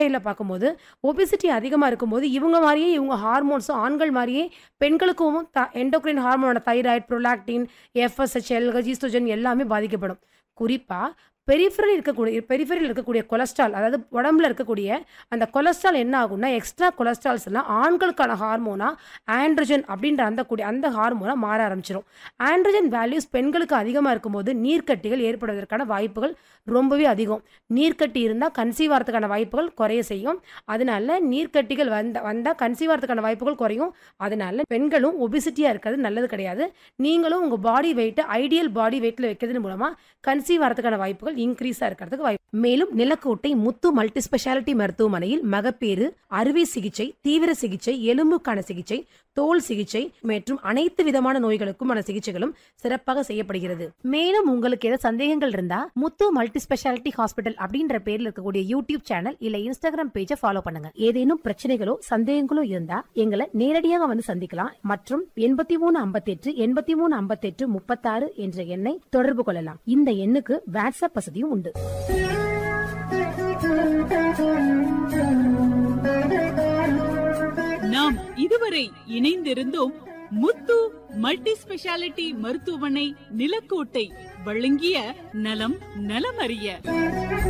சைடில் பார்க்கும்போது ஒபிசிட்டி அதிகமாக இருக்கும்போது இவங்க மாதிரியே இவங்க ஹார்மோன்ஸும் ஆண்கள் மாதிரியே பெண்களுக்கும் த எண்டோக்ரைன் ஹார்மோனோட தைராய்டு ப்ரொலாக்டின் எஃப்எஸ்ஹெச்எல் ஈஸ்ட்ரோஜன் எல்லாமே பாதிக்கப்படும் குறிப்பாக பெரிஃபரல் இருக்கக்கூடிய பெரிஃபரில் இருக்கக்கூடிய கொலஸ்ட்ரால் அதாவது உடம்புல இருக்கக்கூடிய அந்த கொலஸ்ட்ரால் என்ன ஆகும்னா எக்ஸ்ட்ரா கொலஸ்ட்ரால்ஸ் எல்லாம் ஆண்களுக்கான ஹார்மோனா ஆண்ட்ரஜன் அப்படின்ற அந்த கூடிய அந்த ஹார்மோனா மாற ஆரம்பிச்சிடும் ஆண்ட்ரஜன் வேல்யூஸ் பெண்களுக்கு அதிகமாக இருக்கும்போது நீர்க்கட்டிகள் ஏற்படுவதற்கான வாய்ப்புகள் ரொம்பவே அதிகம் நீர்க்கட்டி இருந்தால் கன்சீவ் ஆகிறதுக்கான வாய்ப்புகள் குறைய செய்யும் அதனால நீர்க்கட்டிகள் வந்த வந்தால் கன்சீவ் ஆகிறதுக்கான வாய்ப்புகள் குறையும் அதனால பெண்களும் ஒபிசிட்டியாக இருக்கிறது நல்லது கிடையாது நீங்களும் உங்கள் பாடி வெயிட்டை ஐடியல் பாடி வெயிட்டில் வைக்கிறதன் மூலமாக கன்சீவ் ஆகிறதுக்கான வாய்ப்புகள் இன்க்ரீஸாக இருக்கிறதுக்கு வாய்ப்பு மேலும் நிலக்கோட்டை முத்து மல்டி ஸ்பெஷாலிட்டி மருத்துவமனையில் மகப்பேறு அறுவை சிகிச்சை தீவிர சிகிச்சை எலும்புக்கான சிகிச்சை தோல் சிகிச்சை மற்றும் அனைத்து விதமான நோய்களுக்குமான சிகிச்சைகளும் சிறப்பாக செய்யப்படுகிறது மேலும் உங்களுக்கு ஏதாவது சந்தேகங்கள் இருந்தா முத்து மல்டி ஸ்பெஷாலிட்டி ஹாஸ்பிட்டல் அப்படின்ற பேர்ல இருக்கக்கூடிய யூடியூப் சேனல் இல்ல இன்ஸ்டாகிராம் பேஜை ஃபாலோ பண்ணுங்க ஏதேனும் பிரச்சனைகளோ சந்தேகங்களோ இருந்தா எங்களை நேரடியாக வந்து சந்திக்கலாம் மற்றும் எண்பத்தி மூணு ஐம்பத்தி எட்டு எண்பத்தி மூணு ஐம்பத்தி எட்டு முப்பத்தாறு என்ற எண்ணை தொடர்பு கொள்ளலாம் இந்த எண்ணுக்கு வாட்ஸ்அப் வசதியும் உண்டு நாம் இதுவரை இணைந்திருந்தோம் முத்து மல்டி ஸ்பெஷாலிட்டி மருத்துவமனை நிலக்கோட்டை வழங்கிய நலம் நலமறிய